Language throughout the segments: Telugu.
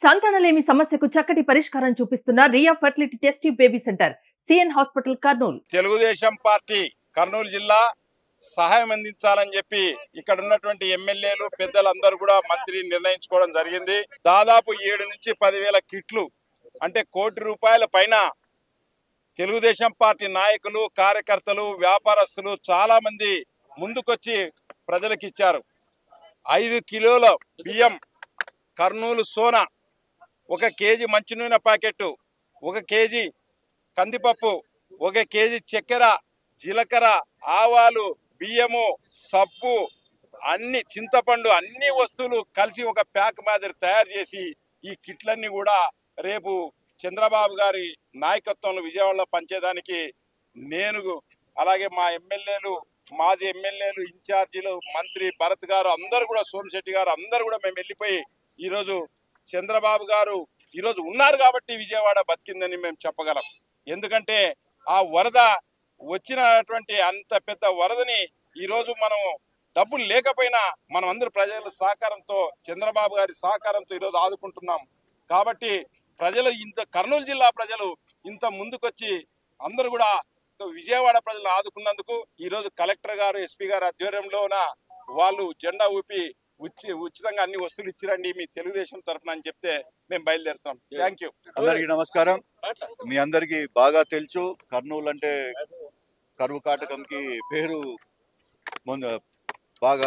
సంతానలేమి సమస్యకు చక్కటి పరిష్కారం చూపిస్తున్న Riya fertility test baby centre CN hospital Kurnool Telugu Desam party Kurnool జిల్లా సహాయం అందించాలని చెప్పి ఇక్కడ ఉన్నటువంటి ఎమ్మెల్యేలు పెద్దలందరూ కూడా మంత్రి నిర్ణయించుకోవడం జరిగింది దాదాపు ఏడు నుంచి పదివేల కిట్లు అంటే కోటి రూపాయల పైన తెలుగుదేశం పార్టీ నాయకులు కార్యకర్తలు వ్యాపారస్తులు చాలా మంది ముందుకొచ్చి ప్రజలకు ఇచ్చారు ఐదు కిలోల బియ్యం కర్నూలు సోనా ఒక కేజీ మంచి నూనె ప్యాకెట్ ఒక కేజీ కందిపప్పు ఒక కేజీ చక్కెర జీలకర్ర ఆవాలు బియ్యము సబ్బు అన్ని చింతపండు అన్ని వస్తువులు కలిసి ఒక ప్యాక్ మాదిరి తయారు చేసి ఈ కిట్లన్నీ కూడా రేపు చంద్రబాబు గారి నాయకత్వంలో విజయవాడలో పంచేదానికి నేను అలాగే మా ఎమ్మెల్యేలు మాజీ ఎమ్మెల్యేలు ఇన్ఛార్జీలు మంత్రి భరత్ గారు అందరు కూడా సోమశెట్టి గారు అందరు కూడా మేము వెళ్ళిపోయి ఈరోజు చంద్రబాబు గారు ఈరోజు ఉన్నారు కాబట్టి విజయవాడ బతికిందని మేము చెప్పగలం ఎందుకంటే ఆ వరద వచ్చినటువంటి అంత పెద్ద వరదని ఈరోజు మనం డబ్బులు లేకపోయినా మనం అందరు ప్రజల సహకారంతో చంద్రబాబు గారి సహకారంతో ఈరోజు ఆదుకుంటున్నాం కాబట్టి ప్రజలు ఇంత కర్నూలు జిల్లా ప్రజలు ఇంత ముందుకొచ్చి అందరూ కూడా విజయవాడ ప్రజలను ఆదుకున్నందుకు ఈరోజు కలెక్టర్ గారు ఎస్పీ గారు ఆధ్వర్యంలోన వాళ్ళు జెండా ఊపి ఉచి ఉచితంగా అన్ని వస్తువులు ఇచ్చిరండి మీ తెలుగుదేశం తరఫున అని చెప్తే మేము బయలుదేరుతాం థ్యాంక్ యూ అందరికీ నమస్కారం మీ అందరికీ బాగా తెలుసు కర్నూలు అంటే కరువు కాటకంకి పేరు ముందు బాగా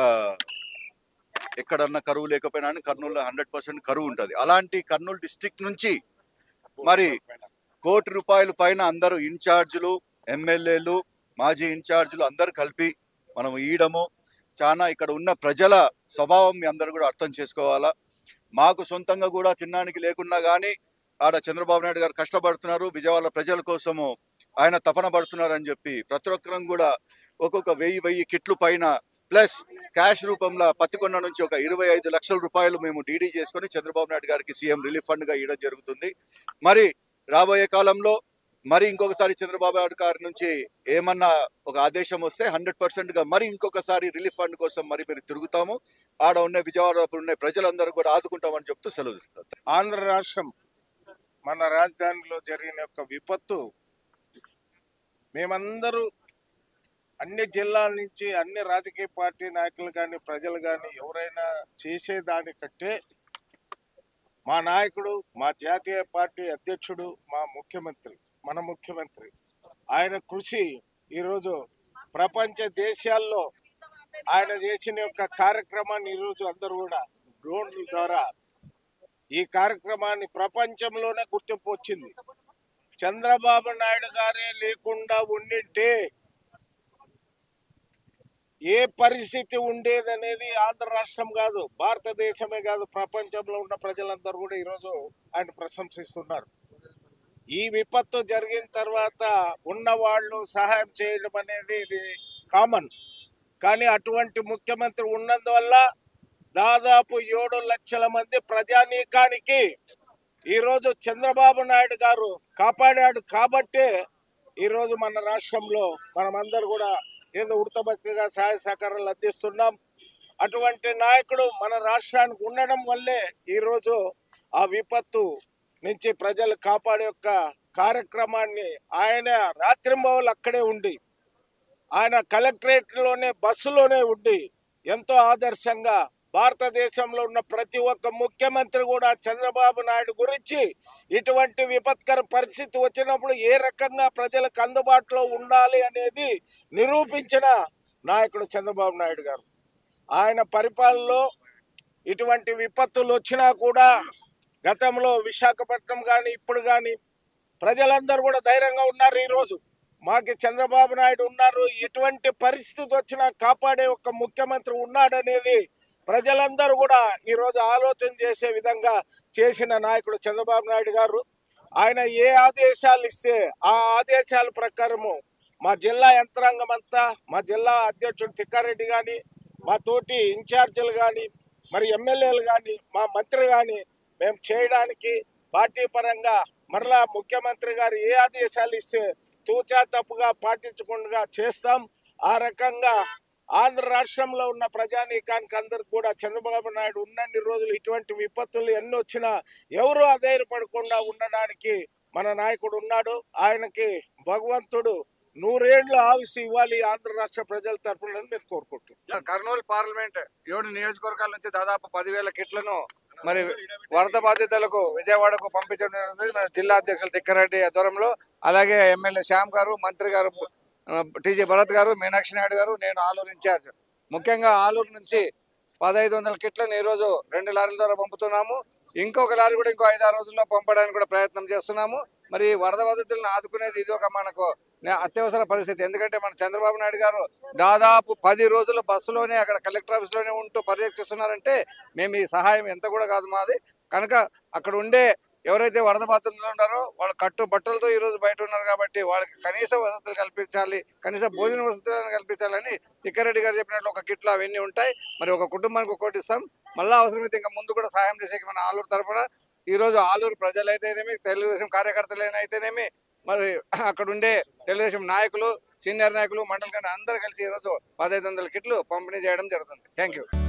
ఎక్కడన్నా కరువు లేకపోయినా కానీ కర్నూలులో హండ్రెడ్ పర్సెంట్ కరువు ఉంటుంది అలాంటి కర్నూలు డిస్ట్రిక్ట్ నుంచి మరి కోటి రూపాయల పైన అందరూ ఇన్ఛార్జీలు ఎమ్మెల్యేలు మాజీ ఇన్ఛార్జీలు అందరు కలిపి మనం ఇయడము చాలా ఇక్కడ ఉన్న ప్రజల స్వభావం మీ అందరూ కూడా అర్థం చేసుకోవాలా మాకు సొంతంగా కూడా తినడానికి లేకున్నా కానీ ఆడ చంద్రబాబు నాయుడు గారు కష్టపడుతున్నారు విజయవాడ ప్రజల కోసము ఆయన తపన పడుతున్నారు అని చెప్పి ప్రతి ఒక్కరం కూడా ఒక్కొక్క వెయ్యి వెయ్యి కిట్లు పైన ప్లస్ క్యాష్ రూపంలో పత్తికొండ నుంచి ఒక ఇరవై ఐదు లక్షల రూపాయలు మేము డీడీ చేసుకొని చంద్రబాబు నాయుడు గారికి సీఎం రిలీఫ్ ఫండ్ గా ఇవ్వడం జరుగుతుంది మరి రాబోయే కాలంలో మరి ఇంకొకసారి చంద్రబాబు నాయుడు గారి నుంచి ఏమన్నా ఒక ఆదేశం వస్తే హండ్రెడ్ పర్సెంట్ గా మరి ఇంకొకసారి రిలీఫ్ ఫండ్ కోసం మరి మీరు తిరుగుతాము ఆడ ఉన్న విజయవాడ ఉన్న ప్రజలందరూ కూడా ఆదుకుంటామని చెప్తూ సెలవు తీసుకుంటాం ఆంధ్ర రాష్ట్రం మన రాజధానిలో జరిగిన యొక్క విపత్తు మేమందరూ అన్ని జిల్లాల నుంచి అన్ని రాజకీయ పార్టీ నాయకులు కానీ ప్రజలు కానీ ఎవరైనా చేసేదానికంటే మా నాయకుడు మా జాతీయ పార్టీ అధ్యక్షుడు మా ముఖ్యమంత్రి మన ముఖ్యమంత్రి ఆయన కృషి ఈరోజు ప్రపంచ దేశాల్లో ఆయన చేసిన యొక్క కార్యక్రమాన్ని ఈరోజు అందరూ కూడా డ్రోన్ల ద్వారా ఈ కార్యక్రమాన్ని ప్రపంచంలోనే గుర్తింపు వచ్చింది చంద్రబాబు నాయుడు గారే లేకుండా ఉండింటే ఏ పరిస్థితి ఉండేదనేది ఆంధ్ర రాష్ట్రం కాదు భారతదేశమే కాదు ప్రపంచంలో ఉన్న ప్రజలందరూ కూడా ఈరోజు ఆయన ప్రశంసిస్తున్నారు ఈ విపత్తు జరిగిన తర్వాత ఉన్న వాళ్ళు సహాయం చేయడం అనేది ఇది కామన్ కానీ అటువంటి ముఖ్యమంత్రి ఉన్నందువల్ల దాదాపు ఏడు లక్షల మంది ప్రజానీకానికి ఈరోజు చంద్రబాబు నాయుడు గారు కాపాడాడు కాబట్టే ఈరోజు మన రాష్ట్రంలో మనమందరూ కూడా ఏదో ఉడతభక్తిగా సహాయ సహకారాలు అందిస్తున్నాం అటువంటి నాయకుడు మన రాష్ట్రానికి ఉండడం వల్లే ఈరోజు ఆ విపత్తు నుంచి ప్రజలు కాపాడే యొక్క కార్యక్రమాన్ని ఆయన రాత్రింబవలు అక్కడే ఉండి ఆయన కలెక్టరేట్లోనే బస్సులోనే ఉండి ఎంతో ఆదర్శంగా భారతదేశంలో ఉన్న ప్రతి ఒక్క ముఖ్యమంత్రి కూడా చంద్రబాబు నాయుడు గురించి ఇటువంటి విపత్కర పరిస్థితి వచ్చినప్పుడు ఏ రకంగా ప్రజలకు అందుబాటులో ఉండాలి అనేది నిరూపించిన నాయకుడు చంద్రబాబు నాయుడు గారు ఆయన పరిపాలనలో ఇటువంటి విపత్తులు వచ్చినా కూడా గతంలో విశాఖపట్నం కానీ ఇప్పుడు కానీ ప్రజలందరూ కూడా ధైర్యంగా ఉన్నారు ఈరోజు మాకు చంద్రబాబు నాయుడు ఉన్నారు ఎటువంటి పరిస్థితి వచ్చినా కాపాడే ఒక ముఖ్యమంత్రి ఉన్నాడనేది ప్రజలందరూ కూడా ఈరోజు ఆలోచన చేసే విధంగా చేసిన నాయకుడు చంద్రబాబు నాయుడు గారు ఆయన ఏ ఆదేశాలు ఇస్తే ఆ ఆదేశాల ప్రకారము మా జిల్లా యంత్రాంగం అంతా మా జిల్లా అధ్యక్షుడు తిక్కారెడ్డి కానీ మా తోటి ఇన్ఛార్జీలు కానీ మరి ఎమ్మెల్యేలు కానీ మా మంత్రి కానీ మేము చేయడానికి పార్టీ పరంగా మరలా ముఖ్యమంత్రి గారు ఏ ఆదేశాలు ఇస్తే తూచా తప్పుగా పాటించకుండా చేస్తాం ఆ రకంగా ఆంధ్ర రాష్ట్రంలో ఉన్న ప్రజానీకానికి అందరికి కూడా చంద్రబాబు నాయుడు ఉన్నన్ని రోజులు ఇటువంటి విపత్తులు ఎన్ని వచ్చినా ఎవరు అధైర్యపడకుండా ఉండడానికి మన నాయకుడు ఉన్నాడు ఆయనకి భగవంతుడు నూరేళ్లు ఆవిసి ఇవ్వాలి ఆంధ్ర రాష్ట్ర ప్రజల తరపున నేను కోరుకుంటున్నాను కర్నూలు పార్లమెంట్ ఏడు నియోజకవర్గాల నుంచి దాదాపు పదివేల కిట్లను మరి వరద బాధితులకు విజయవాడకు పంపించడం జరిగింది మన జిల్లా అధ్యక్షులు తిక్కారెడ్డి ఆధ్వర్యంలో అలాగే ఎమ్మెల్యే శ్యామ్ గారు మంత్రి గారు టీజీ భరత్ గారు మీనాక్షి నాయుడు గారు నేను ఆలూరు ఇన్ఛార్జ్ ముఖ్యంగా ఆలూరు నుంచి పదహైదు వందల కిట్లను ఈరోజు రెండు లారీల ద్వారా పంపుతున్నాము ఇంకొక లారీ కూడా ఇంకో ఐదారు రోజుల్లో పంపడానికి కూడా ప్రయత్నం చేస్తున్నాము మరి వరద బాధితులను ఆదుకునేది ఇది ఒక మనకు నే- అత్యవసర పరిస్థితి ఎందుకంటే మన చంద్రబాబు నాయుడు గారు దాదాపు పది రోజులు బస్సులోనే అక్కడ కలెక్టర్ ఆఫీస్లోనే ఉంటూ పర్యవేక్షిస్తున్నారంటే మేము ఈ సహాయం ఎంత కూడా కాదు మాది కనుక అక్కడ ఉండే ఎవరైతే వరద బాధితులు ఉన్నారో వాళ్ళు కట్టు బట్టలతో ఈ రోజు బయట ఉన్నారు కాబట్టి వాళ్ళకి కనీస వసతులు కల్పించాలి కనీస భోజన వసతులను కల్పించాలని తిక్కారెడ్డి గారు చెప్పినట్లు ఒక కిట్లు అవన్నీ ఉంటాయి మరి ఒక కుటుంబానికి ఒక్కోటి ఇస్తాం మళ్ళా అవసరమైతే ఇంకా ముందు కూడా సహాయం చేసే మన ఆలూరు తరఫున ఈ రోజు ఆలూరు ప్రజలైతేనేమి తెలుగుదేశం కార్యకర్తలైతేనేమి మరి అక్కడ ఉండే తెలుగుదేశం నాయకులు సీనియర్ నాయకులు మండల కన్నా అందరూ కలిసి ఈరోజు పదహైదు వందల కిట్లు పంపిణీ చేయడం జరుగుతుంది థ్యాంక్ యూ